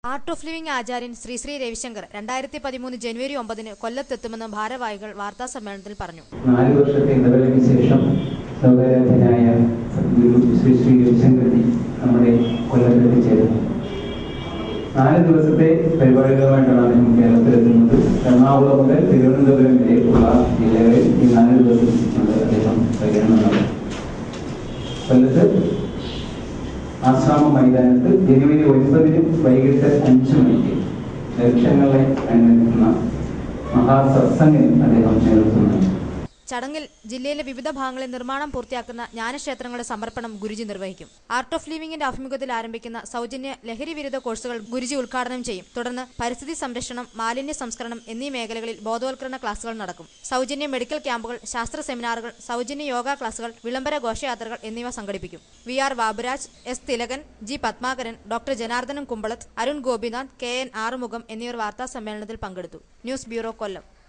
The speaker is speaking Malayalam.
ആർട്ട് ഓഫ് ലിവിംഗ് ആചാര്യൻ ശ്രീ ശ്രീ രവിശങ്കർ രണ്ടായിരത്തി പതിമൂന്ന് ജനുവരി ഒമ്പതിന് കൊല്ലത്തെത്തുമെന്ന് ഭാരവാഹികൾ വാർത്താ സമ്മേളനത്തിൽ പറഞ്ഞു നാല് വർഷത്തെ ഇടവേളയ്ക്ക് ശേഷം ലോകരാധനായ സദ്ഗുരു ശ്രീ ശ്രീ രവിശങ്കർജി നമ്മുടെ കൊല്ലത്തിൽ എത്തിച്ചേരുന്നു നാല് ദിവസത്തെ പരിപാടികളുമായിട്ടാണ് അദ്ദേഹം കേരളത്തിലെത്തുന്നത് എറണാകുളം മുതൽ തിരുവനന്തപുരം വരെ ഉള്ള ജില്ലകളിൽ ഈ നാല് ദിവസം കൊണ്ട് അദ്ദേഹം പര്യടനം നടത്തും കൊല്ലത്ത് ആശ്രാമ മൈതാനത്ത് ജനുവരി ഒൻപതിന് വൈകിട്ട് അഞ്ചു മണിക്ക് ലക്ഷങ്ങളെ അണിനിരത്തുന്ന മഹാസത്സംഗിന് അദ്ദേഹം നേതൃത്വം നൽകും ചടങ്ങിൽ ജില്ലയിലെ വിവിധ ഭാഗങ്ങളിൽ നിർമ്മാണം പൂർത്തിയാക്കുന്ന ജ്ഞാനക്ഷേത്രങ്ങളുടെ സമർപ്പണം ഗുരുജി നിർവഹിക്കും ആർട്ട് ഓഫ് ലിവിംഗിന്റെ ആഭിമുഖ്യത്തിൽ ആരംഭിക്കുന്ന സൗജന്യ ലഹരി വിരുദ്ധ കോഴ്സുകൾ ഗുരുജി ഉദ്ഘാടനം ചെയ്യും തുടർന്ന് പരിസ്ഥിതി സംരക്ഷണം മാലിന്യ സംസ്കരണം എന്നീ മേഖലകളിൽ ബോധവൽക്കരണ ക്ലാസുകൾ നടക്കും സൗജന്യ മെഡിക്കൽ ക്യാമ്പുകൾ ശാസ്ത്ര സെമിനാറുകൾ സൗജന്യ യോഗ ക്ലാസുകൾ വിളംബര ഘോഷയാത്രകൾ എന്നിവ സംഘടിപ്പിക്കും V R Baburaj S Thilakan G Padmakaran doctor Janardhanan Kumbalath Arun Gopinath K N Arumugham എന്നിവർ വാർത്താ സമ്മേളനത്തിൽ പങ്കെടുത്തു ന്യൂസ് ബ്യൂറോ കൊല്ലം